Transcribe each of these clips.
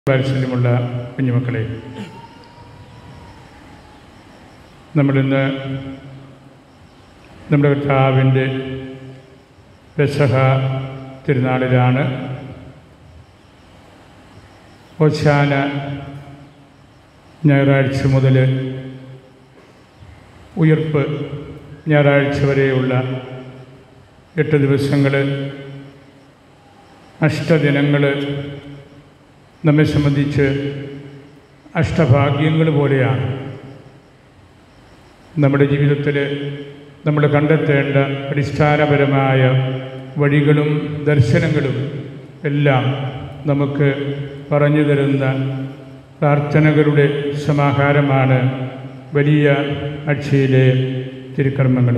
വാത്സല്യമുള്ള കുഞ്ഞുമക്കളെ നമ്മളിന്ന് നമ്മുടെ കർത്താവിൻ്റെ പെസഹ തിരുനാളിലാണ് ഓശാന ഞായറാഴ്ച മുതൽ ഉയർപ്പ് ഞായറാഴ്ച വരെയുള്ള എട്ട് ദിവസങ്ങൾ അഷ്ടദിനങ്ങൾ നമ്മെ സംബന്ധിച്ച് അഷ്ടഭാഗ്യങ്ങൾ പോലെയാണ് നമ്മുടെ ജീവിതത്തിൽ നമ്മൾ കണ്ടെത്തേണ്ട അടിസ്ഥാനപരമായ വഴികളും ദർശനങ്ങളും എല്ലാം നമുക്ക് പറഞ്ഞു തരുന്ന പ്രാർത്ഥനകളുടെ സമാഹാരമാണ് വലിയ അക്ഷയിലെ തിരുക്കർമ്മങ്ങൾ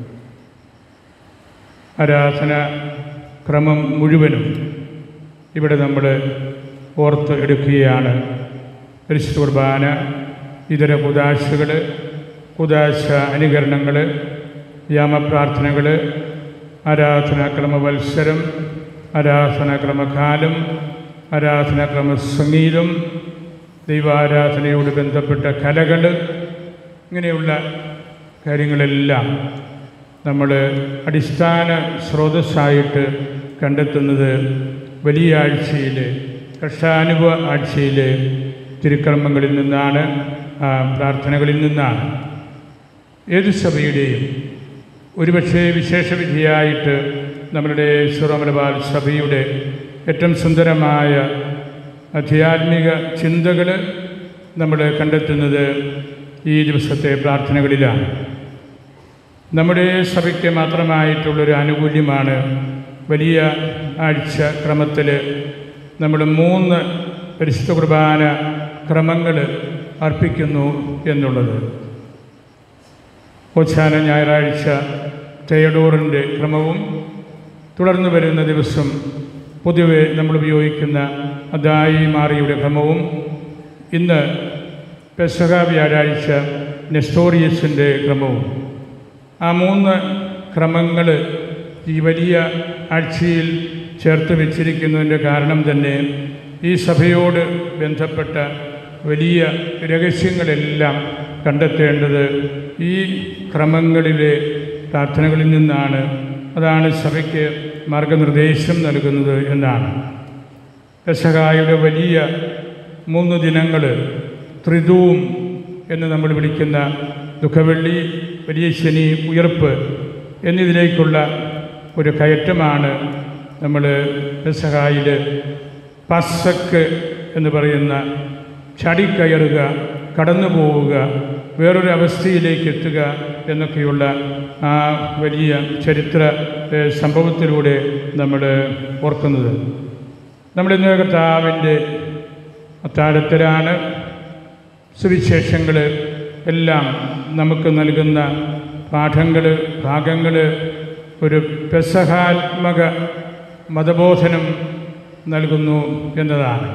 ആരാധന ക്രമം മുഴുവനും ഇവിടെ നമ്മൾ ഓർത്ത് എടുക്കുകയാണ് പരിശുദ്ധ കുർബാന ഇതര കുദാശകൾ കുദാശ അനുകരണങ്ങൾ യാമപ്രാർത്ഥനകൾ ആരാധനാക്രമ വത്സരം ആരാധനാക്രമകാലം ആരാധനാക്രമ സംഗീതം ദൈവാരാധനയോട് ബന്ധപ്പെട്ട കലകൾ ഇങ്ങനെയുള്ള കാര്യങ്ങളെല്ലാം നമ്മൾ അടിസ്ഥാന സ്രോതസ്സായിട്ട് കണ്ടെത്തുന്നത് വലിയ ആഴ്ചയിൽ കർഷാനുഭവ ആഴ്ചയിൽ തിരുക്കർമ്മങ്ങളിൽ നിന്നാണ് ആ പ്രാർത്ഥനകളിൽ നിന്നാണ് ഏത് സഭയുടെയും ഒരുപക്ഷെ വിശേഷവിധിയായിട്ട് നമ്മളുടെ സുറമലബാൽ സഭയുടെ ഏറ്റവും സുന്ദരമായ ആധ്യാത്മിക ചിന്തകൾ നമ്മൾ കണ്ടെത്തുന്നത് ഈ ദിവസത്തെ പ്രാർത്ഥനകളിലാണ് നമ്മുടെ സഭയ്ക്ക് മാത്രമായിട്ടുള്ളൊരു ആനുകൂല്യമാണ് വലിയ ആഴ്ച ക്രമത്തിൽ നമ്മൾ മൂന്ന് പരിശുദ്ധ കുർബാന ക്രമങ്ങൾ അർപ്പിക്കുന്നു എന്നുള്ളത് ഓച്ചാന ഞായറാഴ്ച തെയഡോറിൻ്റെ ക്രമവും തുടർന്ന് വരുന്ന ദിവസം പൊതുവെ നമ്മൾ ഉപയോഗിക്കുന്ന അദായി മാറിയുടെ ക്രമവും ഇന്ന് പെസഹ വ്യാഴാഴ്ച നെസ്റ്റോറിയസിൻ്റെ ക്രമവും ആ മൂന്ന് ക്രമങ്ങൾ ഈ വലിയ ആഴ്ചയിൽ ചേർത്ത് വെച്ചിരിക്കുന്നതിൻ്റെ കാരണം തന്നെ ഈ സഭയോട് ബന്ധപ്പെട്ട വലിയ രഹസ്യങ്ങളെല്ലാം കണ്ടെത്തേണ്ടത് ഈ ക്രമങ്ങളിലെ പ്രാർത്ഥനകളിൽ നിന്നാണ് അതാണ് സഭയ്ക്ക് മാർഗനിർദ്ദേശം നൽകുന്നത് എന്നാണ് പെസഹായുടെ വലിയ മൂന്ന് ദിനങ്ങൾ ത്രിതുവും എന്ന് നമ്മൾ വിളിക്കുന്ന ദുഃഖവെള്ളി വലിയ ശനി ഉയർപ്പ് എന്നിതിലേക്കുള്ള ഒരു കയറ്റമാണ് നമ്മൾ പെസഹായിൽ പസക്ക് എന്ന് പറയുന്ന ചടിക്കയറുക കടന്നു പോവുക വേറൊരു അവസ്ഥയിലേക്ക് എത്തുക എന്നൊക്കെയുള്ള ആ വലിയ ചരിത്ര ഏഹ്, സംഭവത്തിലൂടെ നമ്മൾ ഓർക്കുന്നത് നമ്മളിന്ന് കർത്താവിൻ്റെ അത്താഴത്തിലാണ് സുവിശേഷങ്ങൾ എല്ലാം നമുക്ക് നൽകുന്ന പാഠങ്ങൾ ഭാഗങ്ങൾ ഒരു പെസഹാത്മക മതബോധനം നൽകുന്നു എന്നതാണ്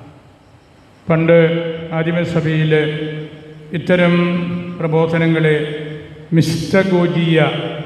പണ്ട് ആദിമസഭയിൽ ഇത്തരം പ്രബോധനങ്ങളെ മിസ്റ്റഗോജീയ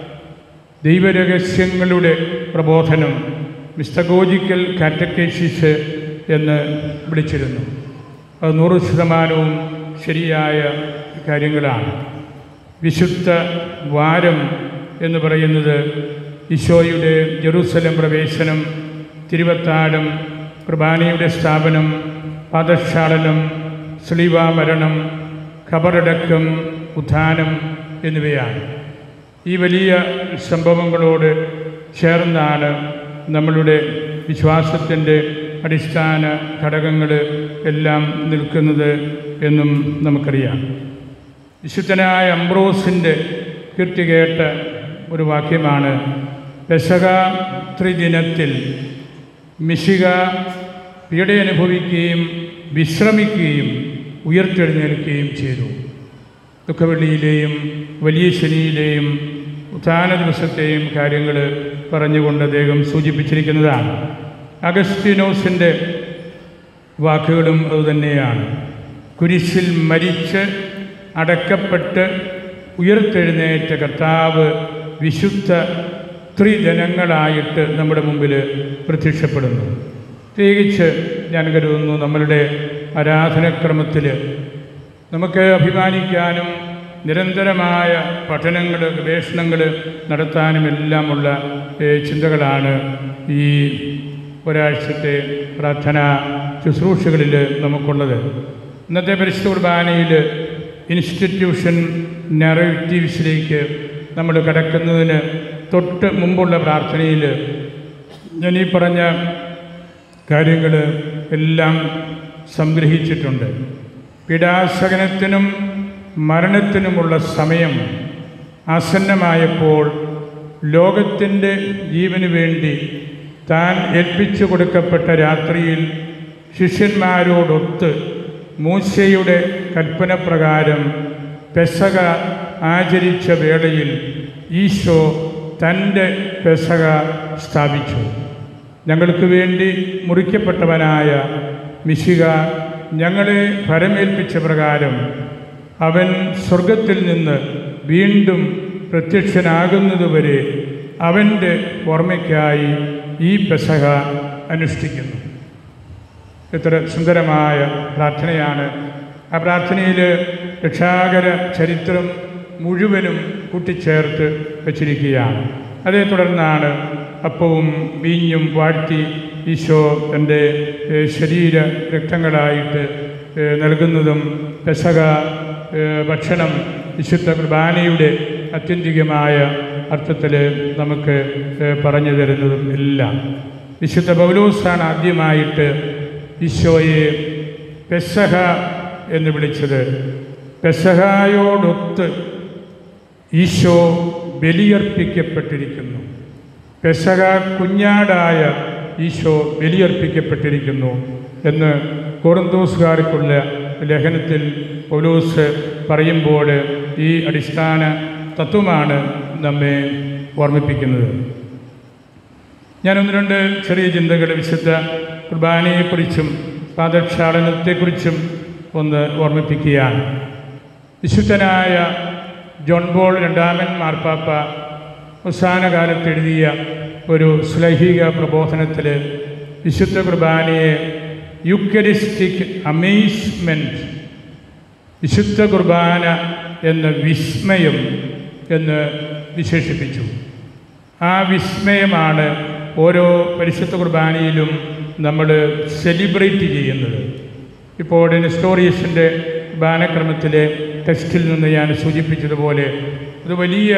ദൈവരഹസ്യങ്ങളുടെ പ്രബോധനം മിസ്റ്റഗോജിക്കൽ കാറ്റക്കേസിസ് എന്ന് വിളിച്ചിരുന്നു അത് നൂറ് ശതമാനവും ശരിയായ കാര്യങ്ങളാണ് വിശുദ്ധ വാരം എന്ന് പറയുന്നത് ഈശോയുടെ ജെറൂസലം പ്രവേശനം തിരുവത്താഴം കുർബാനയുടെ സ്ഥാപനം പാദക്ഷാളനം സ്ലീവാമരണം ഖബറടക്കം ഉത്ഥാനം എന്നിവയാണ് ഈ വലിയ സംഭവങ്ങളോട് ചേർന്നാണ് നമ്മളുടെ വിശ്വാസത്തിൻ്റെ അടിസ്ഥാന ഘടകങ്ങൾ എല്ലാം നിൽക്കുന്നത് എന്നും നമുക്കറിയാം വിശുദ്ധനായ അംബ്രോസിൻ്റെ കീർത്തി കേട്ട ഒരു വാക്യമാണ് പെസക ത്രിദിനത്തിൽ മിശിക പീഡ അനുഭവിക്കുകയും വിശ്രമിക്കുകയും ഉയർത്തെഴുന്നേൽക്കുകയും ചെയ്തു ദുഃഖവെള്ളിയിലെയും വലിയ ശനിയിലെയും ഉത്ഥാന ദിവസത്തെയും കാര്യങ്ങൾ പറഞ്ഞുകൊണ്ട് അദ്ദേഹം സൂചിപ്പിച്ചിരിക്കുന്നതാണ് അഗസ്റ്റിനോസിൻ്റെ വാക്കുകളും അതുതന്നെയാണ് കുരിശിൽ മരിച്ച് അടക്കപ്പെട്ട് ഉയർത്തെഴുന്നേറ്റ കർത്താവ് വിശുദ്ധ ത്രിജനങ്ങളായിട്ട് നമ്മുടെ മുമ്പിൽ പ്രത്യക്ഷപ്പെടുന്നു പ്രത്യേകിച്ച് ഞാൻ കരുതുന്നു നമ്മളുടെ ആരാധനക്രമത്തിൽ നമുക്ക് അഭിമാനിക്കാനും നിരന്തരമായ പഠനങ്ങൾ ഗവേഷണങ്ങൾ നടത്താനും എല്ലാമുള്ള ഏഹ്, ചിന്തകളാണ് ഈ ഒരാഴ്ചത്തെ പ്രാർത്ഥനാ ശുശ്രൂഷകളിൽ നമുക്കുള്ളത് ഇന്നത്തെ പരിശുദ്ധ കുർബാനയിൽ ഇൻസ്റ്റിറ്റ്യൂഷൻ നെറേറ്റീവ്സിലേക്ക് നമ്മൾ കടക്കുന്നതിന് തൊട്ട് മുമ്പുള്ള പ്രാർത്ഥനയിൽ ഞാൻ ഈ പറഞ്ഞ കാര്യങ്ങൾ എല്ലാം സംഗ്രഹിച്ചിട്ടുണ്ട് പീഡാസകനത്തിനും മരണത്തിനുമുള്ള സമയം ആസന്നമായപ്പോൾ ലോകത്തിൻ്റെ ജീവന് വേണ്ടി താൻ ഏൽപ്പിച്ചു കൊടുക്കപ്പെട്ട രാത്രിയിൽ ശിഷ്യന്മാരോടൊത്ത് മൂശയുടെ കൽപ്പനപ്രകാരം പെസക ആചരിച്ച വേളയിൽ ഈശോ തൻ്റെ പെസക സ്ഥാപിച്ചു ഞങ്ങൾക്ക് വേണ്ടി മുറിക്കപ്പെട്ടവനായ മിശിക ഞങ്ങളെ ഫലമേൽപ്പിച്ച പ്രകാരം അവൻ സ്വർഗത്തിൽ നിന്ന് വീണ്ടും പ്രത്യക്ഷനാകുന്നതുവരെ അവൻ്റെ ഓർമ്മയ്ക്കായി ഈ പെസക അനുഷ്ഠിക്കുന്നു എത്ര സുന്ദരമായ പ്രാർത്ഥനയാണ് ആ പ്രാർത്ഥനയിൽ രക്ഷാകര ചരിത്രം മുഴുവനും കൂട്ടിച്ചേർത്ത് വച്ചിരിക്കുകയാണ് അതേ തുടർന്നാണ് അപ്പവും വീഞ്ഞും വാഴ്ത്തി ഈശോ തൻ്റെ ഏഹ്, ശരീര രക്തങ്ങളായിട്ട് ഏഹ്, നൽകുന്നതും പെസക ഏഹ്, ഭക്ഷണം വിശുദ്ധ കുർബാനയുടെ അത്യന്തികമായ അർത്ഥത്തിൽ നമുക്ക് ഏഹ്, പറഞ്ഞു തരുന്നതും എല്ലാം വിശുദ്ധ പൗലോസാണ് ആദ്യമായിട്ട് ഈശോയെ പെസഹ എന്ന് വിളിച്ചത് പെസഹായോടൊത്ത് ഈശോ ബലിയർപ്പിക്കപ്പെട്ടിരിക്കുന്നു പെസഹ കുഞ്ഞാടായ ഈശോ ബലിയർപ്പിക്കപ്പെട്ടിരിക്കുന്നു എന്ന് കോറന്തോസുകാർക്കുള്ള ലേഖനത്തിൽ പൗലോസ് പറയുമ്പോൾ ഈ അടിസ്ഥാന തത്വമാണ് നമ്മെ ഓർമ്മിപ്പിക്കുന്നത് ഞാൻ ഒന്ന് രണ്ട് ചെറിയ ചിന്തകൾ വിശുദ്ധ കുർബാനയെക്കുറിച്ചും പാദക്ഷാളനത്തെക്കുറിച്ചും ഒന്ന് ഓർമ്മിപ്പിക്കുകയാണ് വിശുദ്ധനായ ജോൺ ബോൾ രണ്ടാമൻ മാർപ്പാപ്പ അവസാന കാലത്ത് എഴുതിയ ഒരു ശ്ലൈഹിക പ്രബോധനത്തിൽ വിശുദ്ധ കുർബാനയെ യുക്കരിസ്റ്റിക് അമേസ്മെൻറ്റ് വിശുദ്ധ കുർബാന എന്ന വിസ്മയം എന്ന് വിശേഷിപ്പിച്ചു ആ വിസ്മയമാണ് ഓരോ പരിശുദ്ധ കുർബാനയിലും നമ്മൾ സെലിബ്രേറ്റ് ചെയ്യുന്നത് ഇപ്പോൾ നെസ്റ്റോറിയസിൻ്റെ ബാനക്രമത്തിലെ ടെക്സ്റ്റിൽ നിന്ന് ഞാൻ സൂചിപ്പിച്ചതുപോലെ അത് വലിയ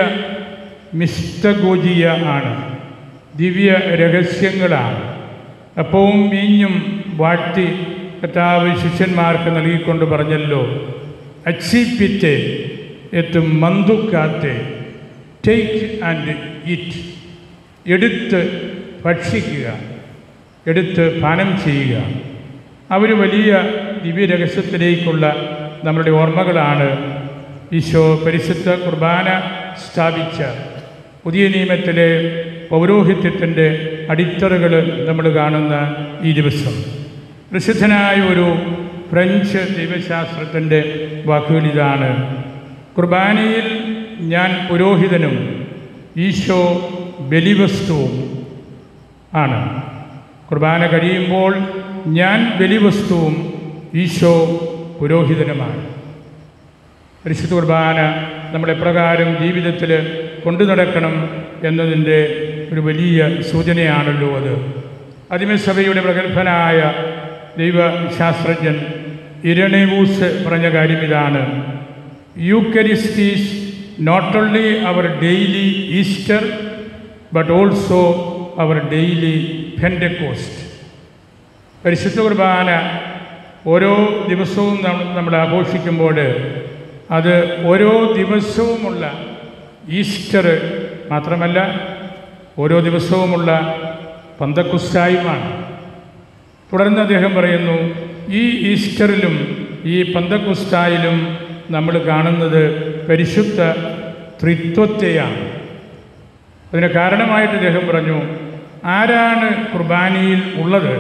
മിസ്റ്റഗോജിയ ആണ് ദിവ്യ രഹസ്യങ്ങളാണ് അപ്പവും മീഞ്ഞും വാഴ്ത്തി കർത്താവ് ശിഷ്യന്മാർക്ക് നൽകിക്കൊണ്ട് പറഞ്ഞല്ലോ അച്ചിപ്പിറ്റ് എത്തും മന്തുക്കാത്തെ ടേക്ക് ആൻഡ് ഇറ്റ് എടുത്ത് ഭക്ഷിക്കുക എടുത്ത് പാനം ചെയ്യുക അവർ വലിയ ദിവ്യരഹസ്യത്തിലേക്കുള്ള നമ്മളുടെ ഓർമ്മകളാണ് ഈശോ പരിശുദ്ധ കുർബാന സ്ഥാപിച്ച പുതിയ നിയമത്തിലെ പൗരോഹിത്യത്തിൻ്റെ അടിത്തറകൾ നമ്മൾ കാണുന്ന ഈ ദിവസം പ്രസിദ്ധനായ ഒരു ഫ്രഞ്ച് ദൈവശാസ്ത്രത്തിൻ്റെ വാക്കുകൾ ഇതാണ് കുർബാനയിൽ ഞാൻ പുരോഹിതനും ഈശോ ബലിവസ്തുവും ആണ് കുർബാന കഴിയുമ്പോൾ ഞാൻ ബലിവസ്തുവും ഈശോ പുരോഹിതനുമാണ് പരിശുദ്ധ കുർബാന നമ്മളെ പ്രകാരം ജീവിതത്തിൽ കൊണ്ടു നടക്കണം എന്നതിൻ്റെ ഒരു വലിയ സൂചനയാണല്ലോ അത് അതിമസഭയുടെ പ്രഗത്ഭനായ ദൈവശാസ്ത്രജ്ഞൻ ഇരണേവൂസ് പറഞ്ഞ കാര്യം ഇതാണ് Eucharist is not only our daily Easter but also our daily Pentecost പരിശുദ്ധ കുർബാന ഓരോ ദിവസവും നം- നമ്മൾ ആഘോഷിക്കുമ്പോൾ അത് ഓരോ ദിവസവുമുള്ള ഈസ്റ്റർ മാത്രമല്ല ഓരോ ദിവസവുമുള്ള പന്തക്കുസ്തായുമാണ് തുടർന്ന് അദ്ദേഹം പറയുന്നു ഈ ഈസ്റ്ററിലും ഈ പന്തക്കുസ്തായിലും നമ്മൾ കാണുന്നത് പരിശുദ്ധ ത്രിത്വത്തെയാണ് അതിന് കാരണമായിട്ട് അദ്ദേഹം പറഞ്ഞു ആരാണ് കുർബാനയിൽ ഉള്ളത്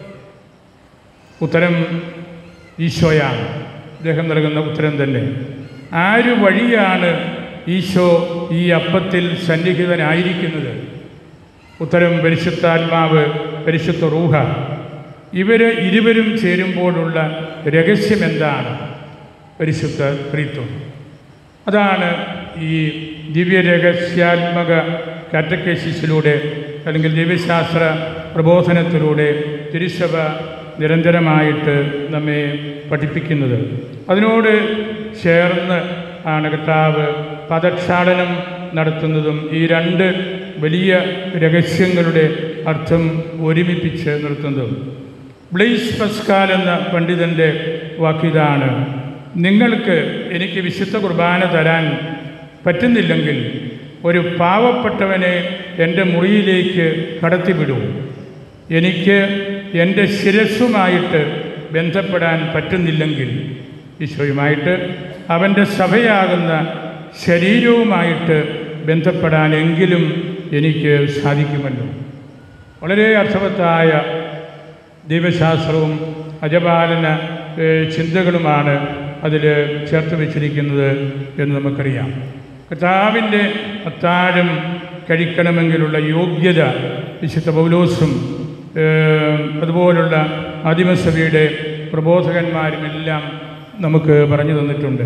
ഉത്തരം ഈശോയാണ് അദ്ദേഹം നൽകുന്ന ഉത്തരം തന്നെ ആര് വഴിയാണ് ഈശോ ഈ അപ്പത്തിൽ സന്നിഹിതനായിരിക്കുന്നത് ഉത്തരം പരിശുദ്ധാത്മാവ് പരിശുദ്ധ റൂഹ ഇവർ ഇരുവരും ചേരുമ്പോഴുള്ള രഹസ്യം എന്താണ് പരിശുദ്ധ ത്രിത്വം അതാണ് ഈ ദിവ്യരഹസ്യാത്മക കാറ്റക്കേസിസിലൂടെ അല്ലെങ്കിൽ ദിവ്യശാസ്ത്ര പ്രബോധനത്തിലൂടെ തിരുസഭ നിരന്തരമായിട്ട് നമ്മെ പഠിപ്പിക്കുന്നത് അതിനോട് ചേർന്ന് ആണ് കർത്താവ് പദക്ഷാടനം നടത്തുന്നതും ഈ രണ്ട് വലിയ രഹസ്യങ്ങളുടെ അർത്ഥം ഒരുമിപ്പിച്ച് നിർത്തുന്നതും ബ്ലെയ്സ് പസ്കാൽ എന്ന പണ്ഡിതൻ്റെ വാക്കിതാണ് നിങ്ങൾക്ക് എനിക്ക് വിശുദ്ധ കുർബാന തരാൻ പറ്റുന്നില്ലെങ്കിൽ ഒരു പാവപ്പെട്ടവനെ എൻ്റെ മുറിയിലേക്ക് കടത്തിവിടൂ എനിക്ക് എൻ്റെ ശിരസ്സുമായിട്ട് ബന്ധപ്പെടാൻ പറ്റുന്നില്ലെങ്കിൽ ഈശോയുമായിട്ട് അവൻ്റെ സഭയാകുന്ന ശരീരവുമായിട്ട് ബന്ധപ്പെടാനെങ്കിലും എനിക്ക് സാധിക്കുമല്ലോ വളരെ അർത്ഥവത്തായ ദൈവശാസ്ത്രവും അജപാലന ഏഹ്, ചിന്തകളുമാണ് അതിൽ ചേർത്ത് വെച്ചിരിക്കുന്നത് എന്ന് നമുക്കറിയാം കർത്താവിൻ്റെ അത്താഴം കഴിക്കണമെങ്കിലുള്ള യോഗ്യത വിശുദ്ധ പൗലോസും ഏഹ്, അതുപോലുള്ള ആദിമസഭയുടെ പ്രബോധകന്മാരുമെല്ലാം നമുക്ക് പറഞ്ഞു തന്നിട്ടുണ്ട്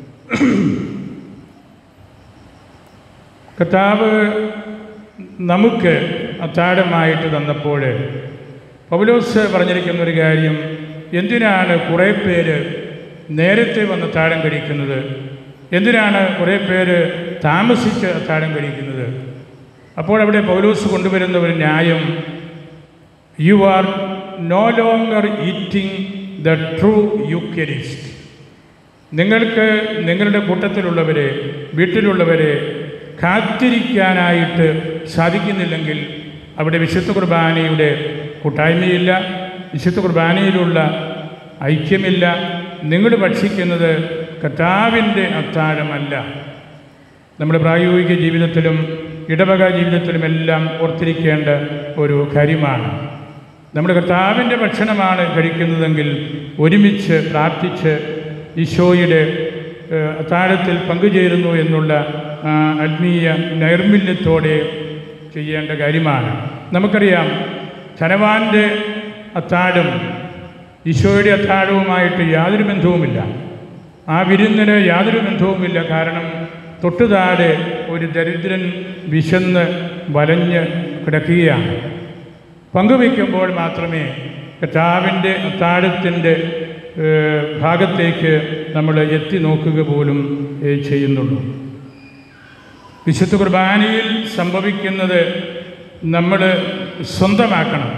കർത്താവ് നമുക്ക് അത്താഴമായിട്ട് തന്നപ്പോൾ പൗലോസ് പറഞ്ഞിരിക്കുന്ന ഒരു കാര്യം എന്തിനാണ് കുറേ പേര് നേരത്തെ വന്ന് അത്താഴം കഴിക്കുന്നത് എന്തിനാണ് കുറേ പേര് താമസിച്ച് അത്താഴം കഴിക്കുന്നത് അപ്പോൾ അവിടെ പൗലോസ് കൊണ്ടുവരുന്ന ഒരു ന്യായം you are no longer eating the true Eucharist നിങ്ങൾക്ക് നിങ്ങളുടെ കൂട്ടത്തിലുള്ളവരെ വീട്ടിലുള്ളവരെ കാത്തിരിക്കാനായിട്ട് സാധിക്കുന്നില്ലെങ്കിൽ അവിടെ വിശുദ്ധ കുർബാനയുടെ കൂട്ടായ്മയില്ല വിശുദ്ധ കുർബാനയിലുള്ള ഐക്യമില്ല നിങ്ങൾ ഭക്ഷിക്കുന്നത് കർത്താവിൻ്റെ അത്താഴമല്ല നമ്മുടെ പ്രായോഗിക ജീവിതത്തിലും ഇടവക ജീവിതത്തിലുമെല്ലാം ഓർത്തിരിക്കേണ്ട ഒരു കാര്യമാണ് നമ്മുടെ കർത്താവിൻ്റെ ഭക്ഷണമാണ് കഴിക്കുന്നതെങ്കിൽ ഒരുമിച്ച് പ്രാർത്ഥിച്ച് ഈശോയുടെ ഏഹ്, അത്താഴത്തിൽ പങ്കുചേരുന്നു എന്നുള്ള ആ, ആത്മീയ നൈർമല്യത്തോടെ ചെയ്യേണ്ട കാര്യമാണ് നമുക്കറിയാം ധനവാന്റെ അത്താഴം ഈശോയുടെ അത്താഴവുമായിട്ട് യാതൊരു ബന്ധവുമില്ല ആ വിരുന്നിന് യാതൊരു ബന്ധവുമില്ല കാരണം തൊട്ടുതാഴെ ഒരു ദരിദ്രൻ വിശന്ന് വലഞ്ഞ് കിടക്കുകയാണ് പങ്കുവയ്ക്കുമ്പോൾ മാത്രമേ കർത്താവിൻ്റെ അത്താഴത്തിൻ്റെ ഏഹ്, ഭാഗത്തേക്ക് നമ്മൾ എത്തി നോക്കുക പോലും ഏഹ്, ചെയ്യുന്നുള്ളൂ വിശുദ്ധ കുർബാനയിൽ സംഭവിക്കുന്നത് നമ്മൾ സ്വന്തമാക്കണം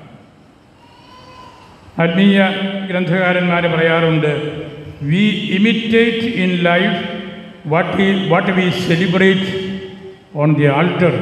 ആത്മീയ ഗ്രന്ഥകാരന്മാർ പറയാറുണ്ട് we imitate in life what what we celebrate on the altar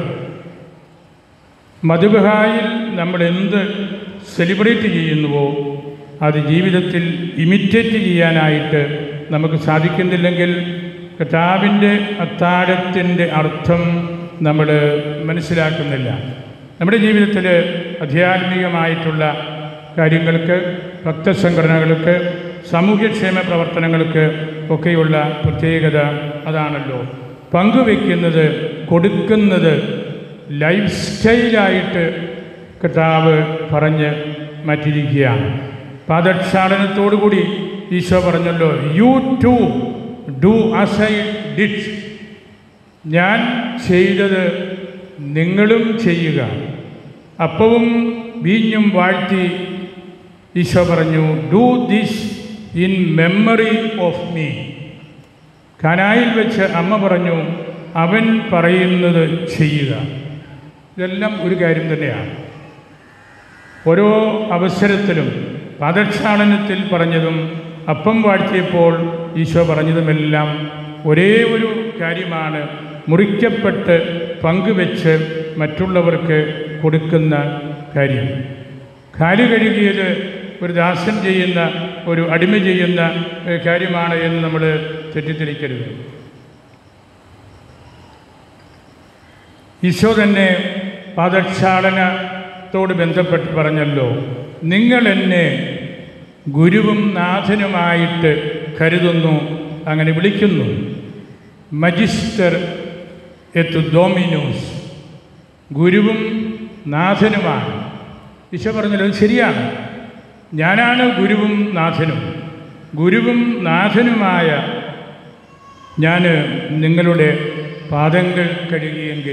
മധുബഹായിൽ നമ്മൾ എന്ത് സെലിബ്രേറ്റ് ചെയ്യുന്നുവോ അത് ജീവിതത്തിൽ ഇമിറ്റേറ്റ് ചെയ്യാനായിട്ട് നമുക്ക് സാധിക്കുന്നില്ലെങ്കിൽ കർത്താവിൻ്റെ അത്താഴത്തിൻ്റെ അർത്ഥം നമ്മൾ മനസ്സിലാക്കുന്നില്ല നമ്മുടെ ജീവിതത്തിൽ ആധ്യാത്മികമായിട്ടുള്ള കാര്യങ്ങൾക്ക് ഭക്തസംഘടനകൾക്ക് സാമൂഹ്യക്ഷേമ പ്രവർത്തനങ്ങൾക്ക് ഒക്കെയുള്ള പ്രത്യേകത അതാണല്ലോ പങ്കുവെക്കുന്നത് കൊടുക്കുന്നത് ലൈഫ് സ്റ്റൈലായിട്ട് കർത്താവ് പറഞ്ഞ് മാറ്റിയിരിക്കുകയാണ് പാദക്ഷാടനത്തോടുകൂടി ഈശോ പറഞ്ഞല്ലോ you to do as I did ഞാൻ ചെയ്തത് നിങ്ങളും ചെയ്യുക അപ്പവും വീഞ്ഞും വാഴ്ത്തി ഈശോ പറഞ്ഞു do this in memory of me കനായിൽ വെച്ച് അമ്മ പറഞ്ഞു അവൻ പറയുന്നത് ചെയ്യുക ഇതെല്ലാം ഒരു കാര്യം തന്നെയാണ് ഓരോ അവസരത്തിലും പാദക്ഷാളനത്തിൽ പറഞ്ഞതും അപ്പം വാഴ്ത്തിയപ്പോൾ ഈശോ പറഞ്ഞതുമെല്ലാം ഒരേ ഒരു കാര്യമാണ് മുറിക്കപ്പെട്ട് പങ്കുവെച്ച് മറ്റുള്ളവർക്ക് കൊടുക്കുന്ന കാര്യം കാല് കഴുകിയത് ഒരു ദാസൻ ചെയ്യുന്ന ഒരു അടിമ ചെയ്യുന്ന ഏഹ്, കാര്യമാണ് എന്ന് നമ്മൾ തെറ്റിദ്ധരിക്കരുത് ഈശോ തന്നെ പാദക്ഷാളനത്തോട് ബന്ധപ്പെട്ട് പറഞ്ഞല്ലോ നിങ്ങൾ എന്നെ ഗുരുവും നാഥനുമായിട്ട് കരുതുന്നു അങ്ങനെ വിളിക്കുന്നു മജിസ്റ്റർ എത്ത് ഡോമിനോസ് ഗുരുവും നാഥനുമാണ് ഈശോ പറഞ്ഞല്ലോ അത് ശരിയാണ് ഞാനാണ് ഗുരുവും നാഥനും ഗുരുവും നാഥനുമായ ഞാൻ നിങ്ങളുടെ പാദങ്ങൾ കഴുകിയെങ്കിൽ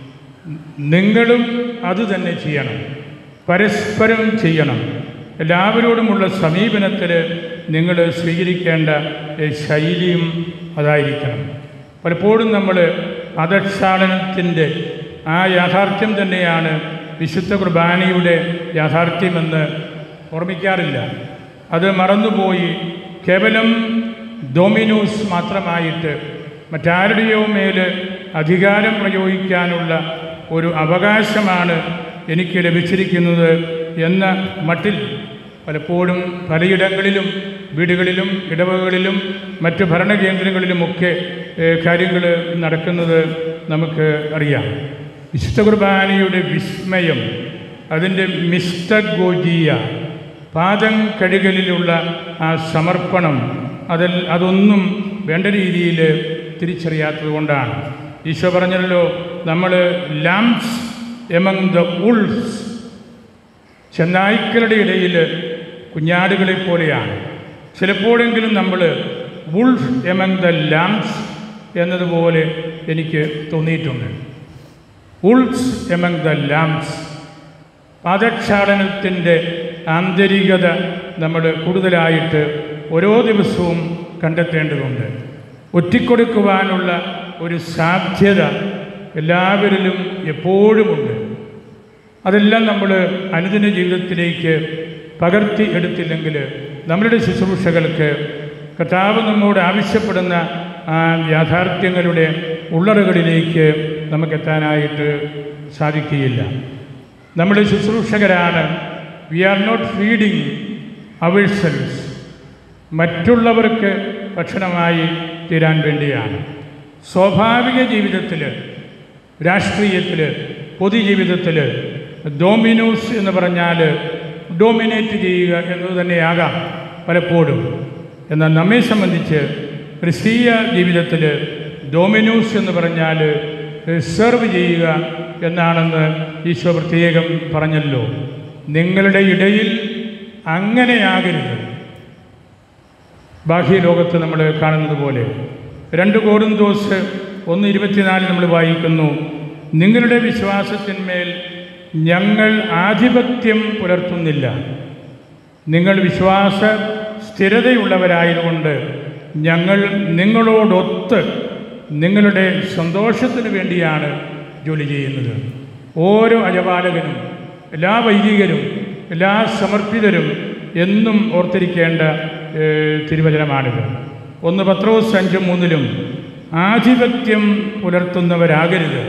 നിങ്ങളും അത് തന്നെ ചെയ്യണം പരസ്പരം ചെയ്യണം എല്ലാവരോടുമുള്ള സമീപനത്തിൽ നിങ്ങൾ സ്വീകരിക്കേണ്ട ഏഹ്, ശൈലിയും അതായിരിക്കണം പലപ്പോഴും നമ്മൾ മതക്ഷാളനത്തിൻ്റെ ആ യാഥാർത്ഥ്യം തന്നെയാണ് വിശുദ്ധ കുർബാനയുടെ യാഥാർത്ഥ്യമെന്ന് ഓർമ്മിക്കാറില്ല അത് മറന്നുപോയി കേവലം ഡൊമിനോസ് മാത്രമായിട്ട് മറ്റാരുടെയോ മേൽ അധികാരം പ്രയോഗിക്കാനുള്ള ഒരു അവകാശമാണ് എനിക്ക് ലഭിച്ചിരിക്കുന്നത് എന്ന മട്ടിൽ പലപ്പോഴും പലയിടങ്ങളിലും വീടുകളിലും ഇടവകളിലും മറ്റ് ഭരണകേന്ദ്രങ്ങളിലുമൊക്കെ കാര്യങ്ങൾ നടക്കുന്നത് നമുക്ക് അറിയാം വിശുദ്ധ കുർബാനയുടെ വിസ്മയം അതിൻ്റെ മിസ്റ്റഗോജീയ പാദം കഴുകലിലുള്ള ആ സമർപ്പണം അതിൽ അതൊന്നും വേണ്ട രീതിയിൽ തിരിച്ചറിയാത്തത് കൊണ്ടാണ് ഈശോ പറഞ്ഞല്ലോ നമ്മൾ ലാംസ് എമംഗ് ദ ഉൾസ് ചെന്നായ്ക്കളുടെ ഇടയിൽ കുഞ്ഞാടുകളെ പോലെയാണ് ചിലപ്പോഴെങ്കിലും നമ്മൾ വുൾഫ് എമംഗ് ദ ലാംസ് എന്നതുപോലെ എനിക്ക് തോന്നിയിട്ടുണ്ട് ഉൾസ് എമംഗ് ദ ലാംസ് പാദക്ഷാളനത്തിൻ്റെ ആന്തരികത നമ്മൾ കൂടുതലായിട്ട് ഓരോ ദിവസവും കണ്ടെത്തേണ്ടതുണ്ട് ഒറ്റിക്കൊടുക്കുവാനുള്ള ഒരു സാധ്യത എല്ലാവരിലും എപ്പോഴുമുണ്ട് അതെല്ലാം നമ്മൾ അനുദിന ജീവിതത്തിലേക്ക് പകർത്തി എടുത്തില്ലെങ്കിൽ നമ്മളുടെ ശുശ്രൂഷകൾക്ക് കർത്താവ് നമ്മോട് ആവശ്യപ്പെടുന്ന ആ യാഥാർത്ഥ്യങ്ങളുടെ ഉള്ളറുകളിലേക്ക് നമുക്കെത്താനായിട്ട് സാധിക്കുകയില്ല നമ്മൾ ശുശ്രൂഷകരാണ് we are not feeding our selves മറ്റുള്ളവർക്ക് ഭക്ഷണമായി തീരാൻ വേണ്ടിയാണ് സ്വാഭാവിക ജീവിതത്തിൽ രാഷ്ട്രീയത്തിൽ പൊതുജീവിതത്തിൽ ഡോമിനോസ് എന്ന് പറഞ്ഞാൽ ഡോമിനേറ്റ് ചെയ്യുക എന്നത് തന്നെയാകാം പലപ്പോഴും എന്നാൽ നമ്മെ സംബന്ധിച്ച് ക്രിസ്തീയ ജീവിതത്തിൽ ഡോമിനോസ് എന്ന് പറഞ്ഞാൽ സെർവ് ചെയ്യുക എന്നാണെന്ന് ഈശോ പ്രത്യേകം പറഞ്ഞല്ലോ നിങ്ങളുടെ ഇടയിൽ അങ്ങനെയാകരുത് ബാഹ്യലോകത്ത് നമ്മൾ കാണുന്നത് പോലെ രണ്ട് കോറിന്തോസ് ഒന്ന് ഇരുപത്തിനാലിൽ നമ്മൾ വായിക്കുന്നു നിങ്ങളുടെ വിശ്വാസത്തിന്മേൽ ഞങ്ങൾ ആധിപത്യം പുലർത്തുന്നില്ല നിങ്ങൾ വിശ്വാസ സ്ഥിരതയുള്ളവരായതുകൊണ്ട് ഞങ്ങൾ നിങ്ങളോടൊത്ത് നിങ്ങളുടെ സന്തോഷത്തിന് വേണ്ടിയാണ് ജോലി ചെയ്യുന്നത് ഓരോ അജപാലകനും എല്ലാ വൈദികരും എല്ലാ സമർപ്പിതരും എന്നും ഓർത്തിരിക്കേണ്ട ഏഹ്, തിരുവചനമാണിത് ഒന്ന് പത്രോസ് അഞ്ച് മൂന്നിലും ആധിപത്യം പുലർത്തുന്നവരാകരുത്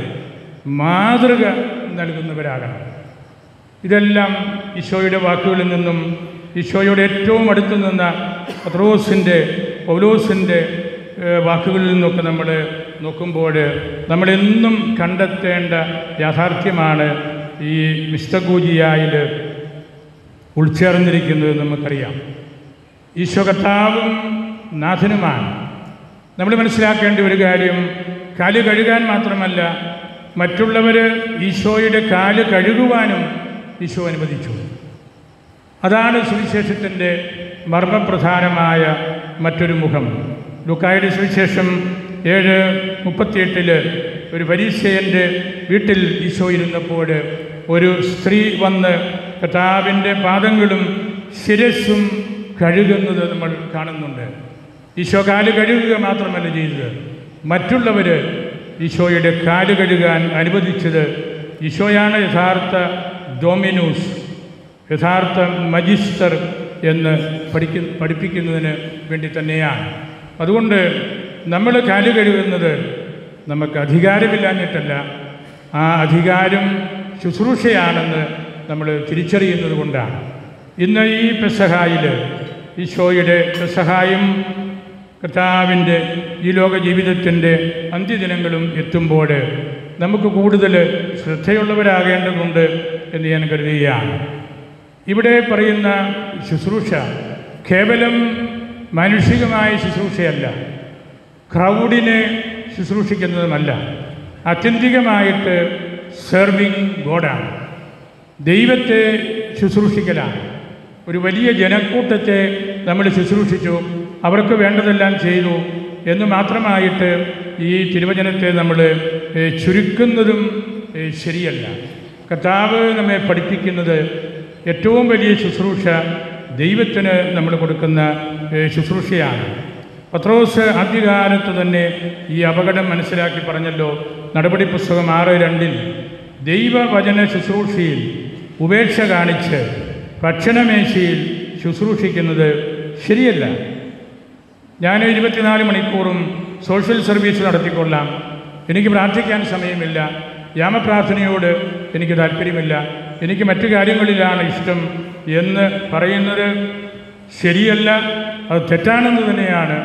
മാതൃക നൽകുന്നവരാകണം ഇതെല്ലാം ഈശോയുടെ വാക്കുകളിൽ നിന്നും ഈശോയുടെ ഏറ്റവും അടുത്ത് നിന്ന പത്രോസിൻ്റെ പൗലോസിൻ്റെ ഏഹ്, വാക്കുകളിൽ നിന്നൊക്കെ നമ്മൾ നോക്കുമ്പോൾ നമ്മളെന്നും കണ്ടെത്തേണ്ട യാഥാർത്ഥ്യമാണ് ഈ മിസ്തകൂജിയായിൽ ഉൾച്ചേർന്നിരിക്കുന്നത് നമുക്കറിയാം ഈശോ കർത്താവും നാഥനുമാണ് നമ്മൾ മനസ്സിലാക്കേണ്ട ഒരു കാര്യം കാല് കഴുകാൻ മാത്രമല്ല മറ്റുള്ളവർ ഈശോയുടെ കാല് കഴുകുവാനും ഈശോ അനുവദിച്ചു അതാണ് സുവിശേഷത്തിൻ്റെ മർമ്മപ്രധാനമായ മറ്റൊരു മുഖം ലുക്കായുടെ സുവിശേഷം ഏഴ് മുപ്പത്തിയെട്ടിൽ ഒരു പരീക്ഷയൻ്റെ വീട്ടിൽ ഈശോ ഇരുന്നപ്പോൾ ഒരു സ്ത്രീ വന്ന് കർത്താവിൻ്റെ പാദങ്ങളും ശിരസ്സും കഴുകുന്നത് നമ്മൾ കാണുന്നുണ്ട് ഈശോ കാല് കഴുകുക മാത്രമല്ല ചെയ്തത് മറ്റുള്ളവർ ഈശോയുടെ കാല് കഴുകാൻ അനുവദിച്ചത് ഈശോയാണ് യഥാർത്ഥ ഡോമിനൂസ് യഥാർത്ഥ മജിസ്റ്റർ എന്ന് പഠിക്കു പഠിപ്പിക്കുന്നതിന് വേണ്ടി തന്നെയാണ് അതുകൊണ്ട് നമ്മൾ കാല് കഴുകുന്നത് നമുക്ക് അധികാരമില്ലാഞ്ഞിട്ടല്ല ആ അധികാരം ശുശ്രൂഷയാണെന്ന് നമ്മൾ തിരിച്ചറിയുന്നത് കൊണ്ടാണ് ഇന്ന് ഈ പെസഹായിൽ ഈശോയുടെ പെസഹായും കർത്താവിൻ്റെ ഈ ലോക ജീവിതത്തിൻ്റെ അന്ത്യദിനങ്ങളും എത്തുമ്പോൾ നമുക്ക് കൂടുതൽ ശ്രദ്ധയുള്ളവരാകേണ്ടതുണ്ട് എന്ന് ഞാൻ കരുതുകയാണ് ഇവിടെ പറയുന്ന ശുശ്രൂഷ കേവലം മാനുഷികമായ ശുശ്രൂഷയല്ല ക്രൗഡിനെ ശുശ്രൂഷിക്കുന്നതുമല്ല അത്യന്തികമായിട്ട് സെർവിങ് ഗോഡാണ് ദൈവത്തെ ശുശ്രൂഷിക്കലാണ് ഒരു വലിയ ജനക്കൂട്ടത്തെ നമ്മൾ ശുശ്രൂഷിച്ചു അവർക്ക് വേണ്ടതെല്ലാം ചെയ്തു എന്ന് മാത്രമായിട്ട് ഈ തിരുവചനത്തെ നമ്മൾ ഏഹ്, ചുരുക്കുന്നതും ഏഹ്, ശരിയല്ല കർത്താവ് നമ്മെ പഠിപ്പിക്കുന്നത് ഏറ്റവും വലിയ ശുശ്രൂഷ ദൈവത്തിന് നമ്മൾ കൊടുക്കുന്ന ഏഹ്, ശുശ്രൂഷയാണ് പത്രോസ് ആദ്യകാലത്ത് തന്നെ ഈ അപകടം മനസ്സിലാക്കി പറഞ്ഞല്ലോ നടപടി പുസ്തകം ആറ് രണ്ടിൽ ദൈവവചന ശുശ്രൂഷയിൽ ഉപേക്ഷ കാണിച്ച് ഭക്ഷണമേശയിൽ ശുശ്രൂഷിക്കുന്നത് ശരിയല്ല ഞാൻ ഇരുപത്തിനാല് മണിക്കൂറും സോഷ്യൽ സർവീസ് നടത്തിക്കൊള്ളാം എനിക്ക് പ്രാർത്ഥിക്കാൻ സമയമില്ല യാമപ്രാർത്ഥനയോട് എനിക്ക് താല്പര്യമില്ല എനിക്ക് മറ്റു കാര്യങ്ങളിലാണ് ഇഷ്ടം എന്ന് പറയുന്നത് ശരിയല്ല അത് തെറ്റാണെന്ന് തന്നെയാണ്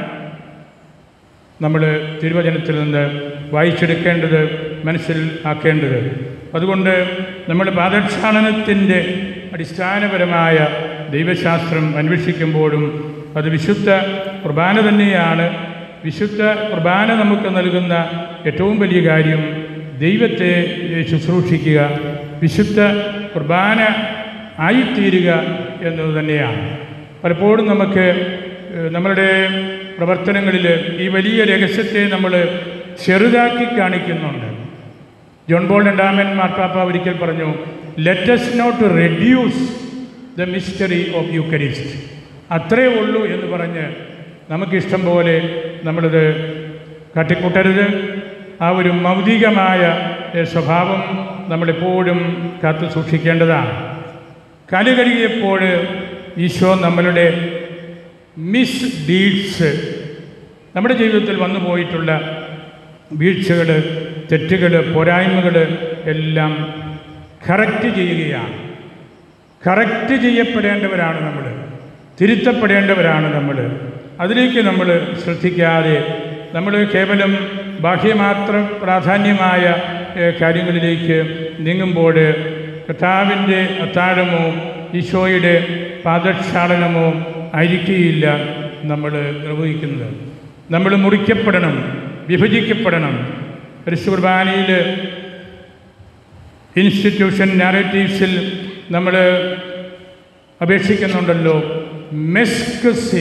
നമ്മൾ തിരുവചനത്തിൽ നിന്ന് വായിച്ചെടുക്കേണ്ടത് മനസ്സിൽ ആക്കേണ്ടത് അതുകൊണ്ട് നമ്മൾ പാദക്ഷാളനത്തിൻ്റെ അടിസ്ഥാനപരമായ ദൈവശാസ്ത്രം അന്വേഷിക്കുമ്പോഴും അത് വിശുദ്ധ കുർബാന തന്നെയാണ് വിശുദ്ധ കുർബാന നമുക്ക് നൽകുന്ന ഏറ്റവും വലിയ കാര്യം ദൈവത്തെ ഏഹ്, ശുശ്രൂഷിക്കുക വിശുദ്ധ കുർബാന ആയിത്തീരുക എന്നത് തന്നെയാണ് പലപ്പോഴും നമുക്ക് ഏഹ്, നമ്മളുടെ പ്രവർത്തനങ്ങളിൽ ഈ വലിയ രഹസ്യത്തെ നമ്മൾ ചെറുതാക്കി കാണിക്കുന്നുണ്ട് ജോൺ ബോൾ രണ്ടാമൻ മാർപ്പാപ്പ ഒരിക്കൽ പറഞ്ഞു let's not reduce the mystery of Eucharist അത്രേ ഉള്ളൂ എന്ന് പറഞ്ഞ് നമുക്കിഷ്ടം പോലെ നമ്മളിത് കാട്ടിക്കൂട്ടരുത് ആ ഒരു മൗതികമായ ഏഹ്, സ്വഭാവം നമ്മളെപ്പോഴും കാത്തു സൂക്ഷിക്കേണ്ടതാണ് കലി കഴുകിയപ്പോൾ ഈശോ നമ്മളുടെ മിസ് ഡീഡ്സ് നമ്മുടെ ജീവിതത്തിൽ വന്നു പോയിട്ടുള്ള വീഴ്ചകൾ തെറ്റുകൾ പോരായ്മകൾ എല്ലാം കറക്റ്റ് ചെയ്യുകയാണ് കറക്റ്റ് ചെയ്യപ്പെടേണ്ടവരാണ് നമ്മൾ തിരുത്തപ്പെടേണ്ടവരാണ് നമ്മൾ അതിലേക്ക് നമ്മൾ ശ്രദ്ധിക്കാതെ നമ്മൾ കേവലം ബാഹ്യമാത്ര പ്രാധാന്യമായ ഏഹ്, കാര്യങ്ങളിലേക്ക് നീങ്ങുമ്പോൾ കർത്താവിൻ്റെ അത്താഴമോ ഈശോയുടെ പാദക്ഷാളനമോ ആയിരിക്കുകയില്ല നമ്മൾ നിർവഹിക്കുന്നത് നമ്മൾ മുറിക്കപ്പെടണം വിഭജിക്കപ്പെടണം പരിശുദ്ധ കുർബാനയിൽ ഇൻസ്റ്റിറ്റ്യൂഷൻ നാരറ്റീവ്സിൽ നമ്മൾ അപേക്ഷിക്കുന്നുണ്ടല്ലോ മെസ്കസേ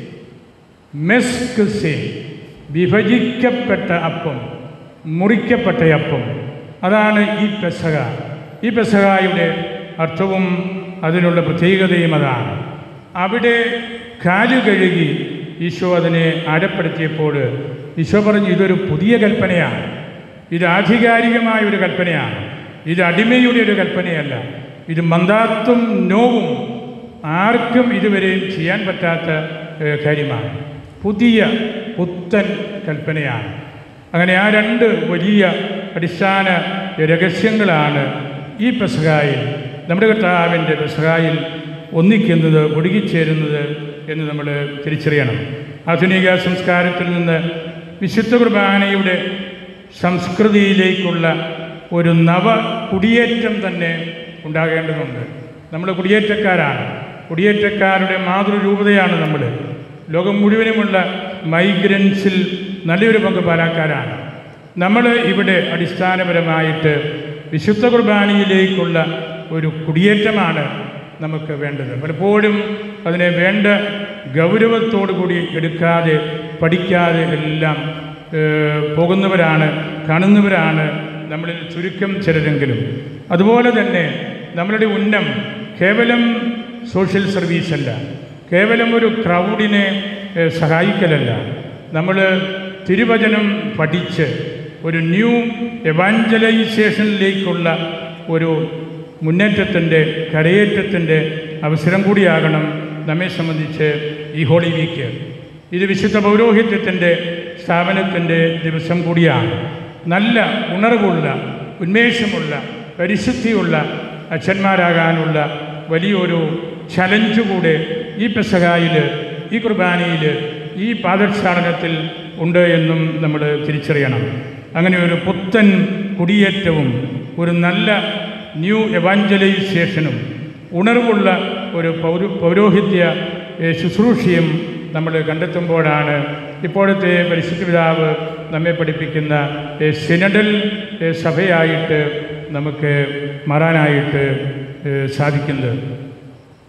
മെസ്കസേ വിഭജിക്കപ്പെട്ട അപ്പം മുറിക്കപ്പെട്ട അപ്പം അതാണ് ഈ പെസക ഈ പെസകായുടെ അർത്ഥവും അതിനുള്ള പ്രത്യേകതയും അതാണ് അവിടെ കാല് കഴുകി ഈശോ അതിനെ ആഴപ്പെടുത്തിയപ്പോൾ ഈശോ പറഞ്ഞു ഇതൊരു പുതിയ കൽപ്പനയാണ് ഇത് ആധികാരികമായ ഒരു കൽപ്പനയാണ് ഇത് അടിമയുടെ ഒരു കൽപ്പനയല്ല ഇത് മന്ദാത്വം നോവും ആർക്കും ഇതുവരെയും ചെയ്യാൻ പറ്റാത്ത ഏഹ്, കാര്യമാണ് പുതിയ പുത്തൻ കൽപ്പനയാണ് അങ്ങനെ ആ രണ്ട് വലിയ അടിസ്ഥാന രഹസ്യങ്ങളാണ് ഈ പെസകായിൽ നമ്മുടെ കർത്താവിൻ്റെ പെസകായിൽ ഒന്നിക്കുന്നത് ഒടുങ്ങിച്ചേരുന്നത് എന്ന് നമ്മൾ തിരിച്ചറിയണം ആധുനിക സംസ്കാരത്തിൽ നിന്ന് വിശുദ്ധ കുർബാനയുടെ സംസ്കൃതിയിലേക്കുള്ള ഒരു നവ കുടിയേറ്റം തന്നെ ഉണ്ടാകേണ്ടതുണ്ട് നമ്മൾ കുടിയേറ്റക്കാരാണ് കുടിയേറ്റക്കാരുടെ മാതൃരൂപതയാണ് നമ്മൾ ലോകം മുഴുവനുമുള്ള മൈഗ്രൻസിൽ നല്ലൊരു പങ്ക് പാലാക്കാരാണ് നമ്മൾ ഇവിടെ അടിസ്ഥാനപരമായിട്ട് വിശുദ്ധ കുർബാനയിലേക്കുള്ള ഒരു കുടിയേറ്റമാണ് നമുക്ക് വേണ്ടത് പലപ്പോഴും അതിനെ വേണ്ട ഗൗരവത്തോടു കൂടി എടുക്കാതെ പഠിക്കാതെ എല്ലാം ഏഹ്, പോകുന്നവരാണ് കാണുന്നവരാണ് നമ്മളിൽ ചുരുക്കം ചിലരെങ്കിലും അതുപോലെ തന്നെ നമ്മളുടെ ഉന്നം കേവലം സോഷ്യൽ സർവീസ് അല്ല കേവലം ഒരു ക്രൗഡിനെ ഏഹ്, സഹായിക്കലല്ല നമ്മൾ തിരുവചനം പഠിച്ച് ഒരു ന്യൂ എവാഞ്ചലൈസേഷനിലേക്കുള്ള ഒരു മുന്നേറ്റത്തിൻ്റെ കരയേറ്റത്തിൻ്റെ അവസരം കൂടിയാകണം നമ്മെ സംബന്ധിച്ച് ഈ ഹോളി വീക്ക് ഇത് വിശുദ്ധ പൗരോഹിത്യത്തിൻ്റെ സ്ഥാപനത്തിൻ്റെ ദിവസം കൂടിയാണ് നല്ല ഉണർവുള്ള ഉന്മേഷമുള്ള പരിശുദ്ധിയുള്ള അച്ഛന്മാരാകാനുള്ള വലിയൊരു ചലഞ്ച് കൂടെ ഈ പെസകായിൽ ഈ കുർബാനയിൽ ഈ പാദക്ഷാളനത്തിൽ ഉണ്ട് എന്നും നമ്മൾ തിരിച്ചറിയണം അങ്ങനെ ഒരു പുത്തൻ കുടിയേറ്റവും ഒരു നല്ല ന്യൂ എവാഞ്ചലൈസേഷനും ഉണർവുള്ള ഒരു പൗര പൗരോഹിത്യ ഏ, ശുശ്രൂഷയും നമ്മൾ കണ്ടെത്തുമ്പോഴാണ് ഇപ്പോഴത്തെ പരിശുദ്ധ പിതാവ് നമ്മെ പഠിപ്പിക്കുന്ന ഏ, സിനഡൽ ഏ, സഭയായിട്ട് നമുക്ക് മാറാനായിട്ട് ഏ, സാധിക്കുന്നത്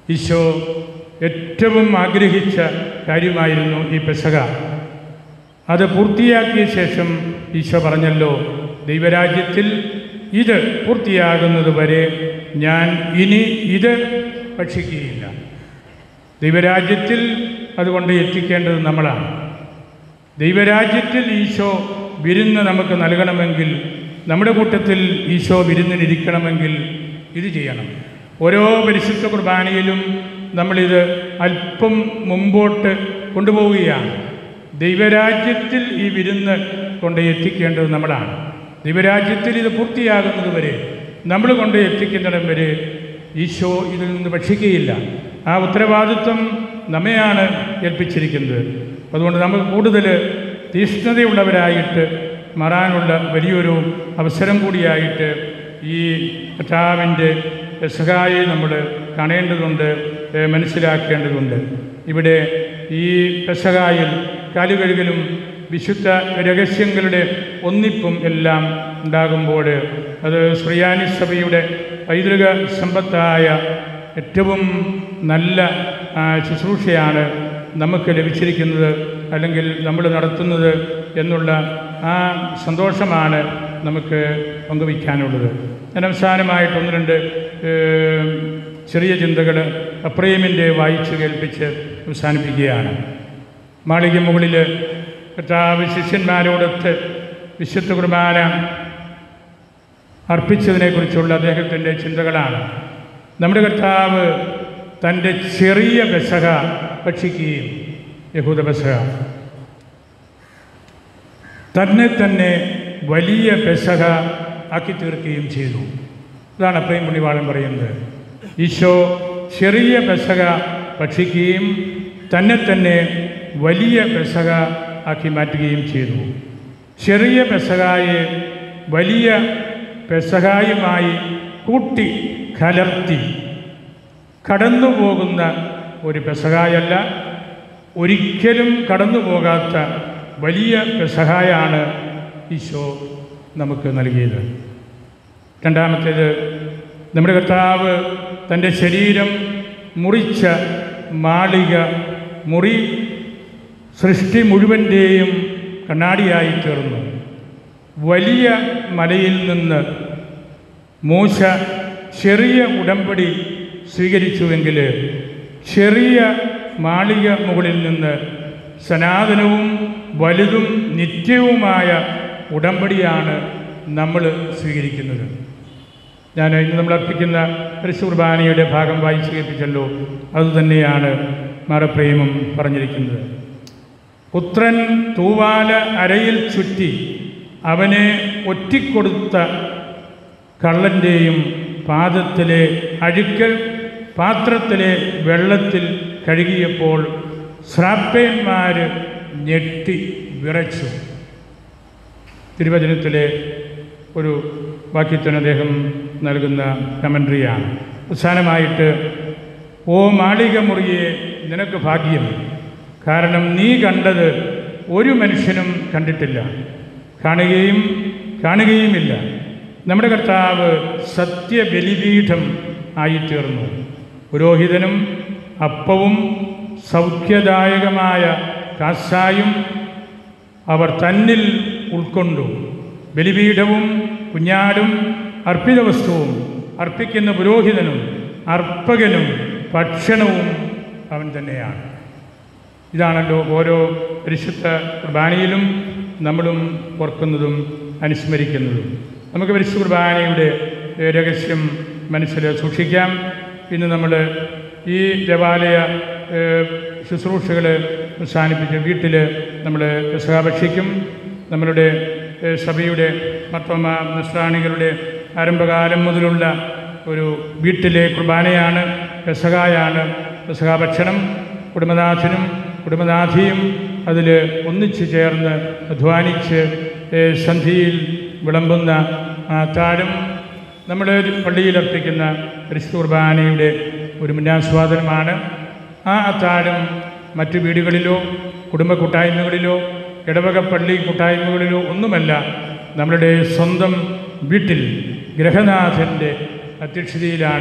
ഈശോ ഏറ്റവും ആഗ്രഹിച്ച കാര്യമായിരുന്നു ഈ പെസക അത് പൂർത്തിയാക്കിയ ശേഷം ഈശോ പറഞ്ഞല്ലോ ദൈവരാജ്യത്തിൽ ഇത് പൂർത്തിയാകുന്നത് വരെ ഞാൻ ഇനി ഇത് ഭക്ഷിക്കുകയില്ല ദൈവരാജ്യത്തിൽ അതുകൊണ്ട് എത്തിക്കേണ്ടത് നമ്മളാണ് ദൈവരാജ്യത്തിൽ ഈശോ വിരുന്ന് നമുക്ക് നൽകണമെങ്കിൽ നമ്മുടെ കൂട്ടത്തിൽ ഈശോ വിരുന്നിനിരിക്കണമെങ്കിൽ ഇത് ചെയ്യണം ഓരോ പരിശുദ്ധ കുർബാനയിലും നമ്മളിത് അല്പം മുമ്പോട്ട് കൊണ്ടുപോവുകയാണ് ദൈവരാജ്യത്തിൽ ഈ വിരുന്ന് കൊണ്ട് എത്തിക്കേണ്ടത് നമ്മളാണ് ദൈവരാജ്യത്തിൽ ഇത് പൂർത്തിയാകുന്നത് വരെ നമ്മൾ കൊണ്ട് എത്തിക്കുന്നിടം വരെ ഈശോ ഇതിൽ നിന്ന് ഭക്ഷിക്കുകയില്ല ആ ഉത്തരവാദിത്വം നമ്മെയാണ് ഏൽപ്പിച്ചിരിക്കുന്നത് അതുകൊണ്ട് നമുക്ക് കൂടുതൽ തീഷ്ണതയുള്ളവരായിട്ട് മാറാനുള്ള വലിയൊരു അവസരം കൂടിയായിട്ട് ഈ കർത്താവിൻ്റെ പെസഹായെ നമ്മൾ കാണേണ്ടതുണ്ട് ഏ, മനസ്സിലാക്കേണ്ടതുണ്ട് ഇവിടെ ഈ പെസഹായിൽ കാലുകഴുകലും വിശുദ്ധ രഹസ്യങ്ങളുടെ ഒന്നിപ്പും എല്ലാം ഉണ്ടാകുമ്പോൾ അത് ശ്രീയാനി സഭയുടെ പൈതൃക സമ്പത്തായ ഏറ്റവും നല്ല ആ, ശുശ്രൂഷയാണ് നമുക്ക് ലഭിച്ചിരിക്കുന്നത് അല്ലെങ്കിൽ നമ്മൾ നടത്തുന്നത് എന്നുള്ള ആ സന്തോഷമാണ് നമുക്ക് പങ്കുവയ്ക്കാനുള്ളത് ഞാൻ അവസാനമായിട്ട് ഒന്ന് രണ്ട് ഏം, ചെറിയ ചിന്തകൾ അപ്രേമിൻ്റെ വായിച്ച് കേൾപ്പിച്ച് അവസാനിപ്പിക്കുകയാണ് മാളിക മുകളിൽ കർത്താവ് ശിഷ്യന്മാരോടൊത്ത് വിശുദ്ധ കുർബാന അർപ്പിച്ചതിനെക്കുറിച്ചുള്ള അദ്ദേഹത്തിൻ്റെ ചിന്തകളാണ് നമ്മുടെ കർത്താവ് തൻ്റെ ചെറിയ പെസക ഭക്ഷിക്കുകയും യഹൂദ പെസക തന്നെ തന്നെ വലിയ പെസക ആക്കി തീർക്കുകയും ചെയ്തു ഇതാണ് അപ്രയും പുണ്യവാളൻ പറയുന്നത് ഈശോ ചെറിയ പെസക ഭക്ഷിക്കുകയും തന്നെ തന്നെ വലിയ പെസക ആക്കി മാറ്റുകയും ചെയ്തു ചെറിയ പെസകായെ വലിയ പെസകായുമായി കൂട്ടി കലർത്തി കടന്നു പോകുന്ന ഒരു പെസഹായല്ല ഒരിക്കലും കടന്നു പോകാത്ത വലിയ പെസഹായാണ് ഈശോ നമുക്ക് നൽകിയത് രണ്ടാമത്തേത് നമ്മുടെ കർത്താവ് തൻ്റെ ശരീരം മുറിച്ച മാളിക മുറി സൃഷ്ടി മുഴുവൻ്റെയും കണ്ണാടിയായി തീർന്നു വലിയ മലയിൽ നിന്ന് മൂശ ചെറിയ ഉടമ്പടി സ്വീകരിച്ചുവെങ്കിൽ ചെറിയ മാളിക മുകളിൽ നിന്ന് സനാതനവും വലുതും നിത്യവുമായ ഉടമ്പടിയാണ് നമ്മൾ സ്വീകരിക്കുന്നത് ഞാൻ ഇന്ന് നമ്മൾ അർപ്പിക്കുന്ന കുർബാനയുടെ ഭാഗം വായിച്ചു കേൾപ്പിച്ചല്ലോ അതുതന്നെയാണ് മാറപ്രേമം പറഞ്ഞിരിക്കുന്നത് പുത്രൻ തൂവാല അരയിൽ ചുറ്റി അവനെ ഒറ്റിക്കൊടുത്ത കള്ളൻ്റെയും പാദത്തിലെ അഴുക്ക് പാത്രത്തിലെ വെള്ളത്തിൽ കഴുകിയപ്പോൾ ശ്രാപ്പേന്മാർ ഞെട്ടി വിറച്ചു തിരുവചനത്തിലെ ഒരു വാക്യത്തിന് അദ്ദേഹം നൽകുന്ന കമൻട്രിയാണ് അവസാനമായിട്ട് ഓ മാളിക മുറിയെ നിനക്ക് ഭാഗ്യം കാരണം നീ കണ്ടത് ഒരു മനുഷ്യനും കണ്ടിട്ടില്ല കാണുകയും കാണുകയുമില്ല നമ്മുടെ കർത്താവ് സത്യബലിപീഠം ആയിത്തീർന്നു പുരോഹിതനും അപ്പവും സൗഖ്യദായകമായ കാസായും അവർ തന്നിൽ ഉൾക്കൊണ്ടു ബലിപീഠവും കുഞ്ഞാടും അർപ്പിത വസ്തുവും അർപ്പിക്കുന്ന പുരോഹിതനും അർപ്പകനും ഭക്ഷണവും അവൻ തന്നെയാണ് ഇതാണല്ലോ ഓരോ പരിശുദ്ധ കുർബാനയിലും നമ്മളും ഓർക്കുന്നതും അനുസ്മരിക്കുന്നതും നമുക്ക് പരിശുദ്ധ കുർബാനയുടെ ഏഹ്, രഹസ്യം മനസ്സിൽ സൂക്ഷിക്കാം ഇന്ന് നമ്മൾ ഈ ദേവാലയ ശുശ്രൂഷകൾ അവസാനിപ്പിച്ച് വീട്ടിൽ നമ്മൾ സഹാഭക്ഷിക്കും നമ്മളുടെ ഏഹ്, സഭയുടെ മർത്തോമ നസ്രാണികളുടെ ആരംഭകാലം മുതലുള്ള ഒരു വീട്ടിലെ കുർബാനയാണ് പെസകായാണ് പെസകാ ഭക്ഷണം കുടുംബനാഥനും കുടുംബനാഥിയും അതിൽ ഒന്നിച്ചു ചേർന്ന് അധ്വാനിച്ച് ഏഹ്, സന്ധിയിൽ വിളമ്പുന്ന ആ താഴം നമ്മൾ പള്ളിയിൽ അർപ്പിക്കുന്ന പരിശുദ്ധ കുർബാനയുടെ ഒരു മുന്നാസ്വാദനമാണ് ആ അത്താഴം മറ്റു വീടുകളിലോ കുടുംബ കൂട്ടായ്മകളിലോ ഇടവക പള്ളി കൂട്ടായ്മകളിലോ ഒന്നുമല്ല നമ്മളുടെ സ്വന്തം വീട്ടിൽ ഗ്രഹനാഥൻ്റെ അധ്യക്ഷതയിലാണ്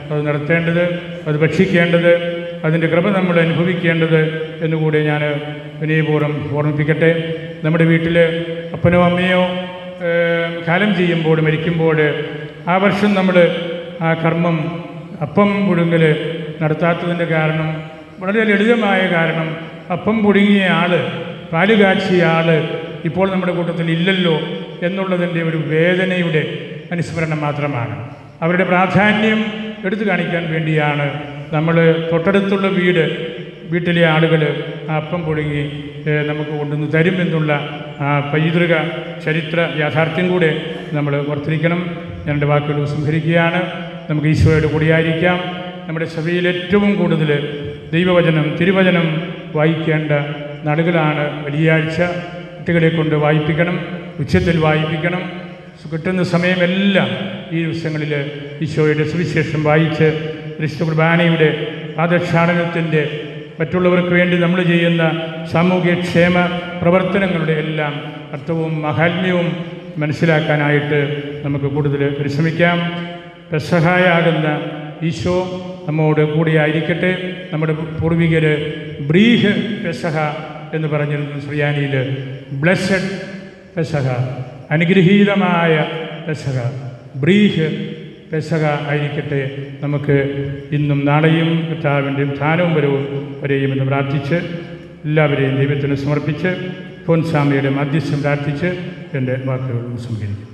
അത് നടത്തേണ്ടത് അത് ഭക്ഷിക്കേണ്ടത് അതിൻ്റെ കൃപ നമ്മൾ അനുഭവിക്കേണ്ടത് എന്നുകൂടി ഞാൻ വിനയപൂർവ്വം ഓർമ്മിപ്പിക്കട്ടെ നമ്മുടെ വീട്ടിൽ അപ്പനോ അമ്മയോ ഏഹ്, കാലം ചെയ്യുമ്പോൾ മരിക്കുമ്പോൾ ആ വർഷം നമ്മൾ ആ കർമ്മം അപ്പം പുഴുങ്ങൽ നടത്താത്തതിൻ്റെ കാരണം വളരെ ലളിതമായ കാരണം അപ്പം പുഴുങ്ങിയ ആൾ പാല് കാച്ചിയ ആൾ ഇപ്പോൾ നമ്മുടെ കൂട്ടത്തിൽ ഇല്ലല്ലോ എന്നുള്ളതിൻ്റെ ഒരു വേദനയുടെ അനുസ്മരണം മാത്രമാണ് അവരുടെ പ്രാധാന്യം എടുത്തു കാണിക്കാൻ വേണ്ടിയാണ് നമ്മൾ തൊട്ടടുത്തുള്ള വീട് വീട്ടിലെ ആളുകൾ ആ അപ്പം പുഴുങ്ങി ഏഹ്, നമുക്ക് കൊണ്ടുവന്ന് തരുമെന്നുള്ള ആ പൈതൃക ചരിത്ര യാഥാർത്ഥ്യം കൂടെ നമ്മൾ ഓർത്തിരിക്കണം ഞാൻ എൻ്റെ വാക്കുകൾ സംഹരിക്കുകയാണ് നമുക്ക് ഈശോയുടെ കൂടിയായിരിക്കാം നമ്മുടെ സഭയിൽ ഏറ്റവും കൂടുതൽ ദൈവവചനം തിരുവചനം വായിക്കേണ്ട നാളുകളാണ് വെള്ളിയാഴ്ച കുട്ടികളെ കൊണ്ട് വായിപ്പിക്കണം ഉച്ചത്തിൽ വായിപ്പിക്കണം കിട്ടുന്ന സമയമെല്ലാം ഈ ദിവസങ്ങളിൽ ഈശോയുടെ സുവിശേഷം വായിച്ച് ക്രിസ്തു കുർബാനയുടെ പാദക്ഷാടനത്തിൻ്റെ മറ്റുള്ളവർക്ക് വേണ്ടി നമ്മൾ ചെയ്യുന്ന സാമൂഹ്യക്ഷേമ പ്രവർത്തനങ്ങളുടെ എല്ലാം അർത്ഥവും മഹാത്മ്യവും മനസ്സിലാക്കാനായിട്ട് നമുക്ക് കൂടുതൽ പരിശ്രമിക്കാം പെസഹായാകുന്ന ഈശോ നമ്മോട് കൂടിയായിരിക്കട്ടെ നമ്മുടെ പൂർവികർ ബ്രീഹ് പെസഹ എന്ന് പറഞ്ഞിരുന്നു ശ്രീയാനിയിൽ ബ്ലസ്സഡ് പെസഹ അനുഗ്രഹീതമായ പെസഹ ബ്രീഹ് പെസഹ ആയിരിക്കട്ടെ നമുക്ക് ഇന്നും നാളെയും കർത്താവിൻ്റെയും ധാനവും വരവും വരെയും എന്ന് പ്രാർത്ഥിച്ച് എല്ലാവരെയും ദൈവത്തിന് സമർപ്പിച്ച് ഫോൻസാമയുടെ മധ്യസ്ഥം പ്രാർത്ഥിച്ച് എൻ്റെ വാക്കുകൾ സംഹരിക്കും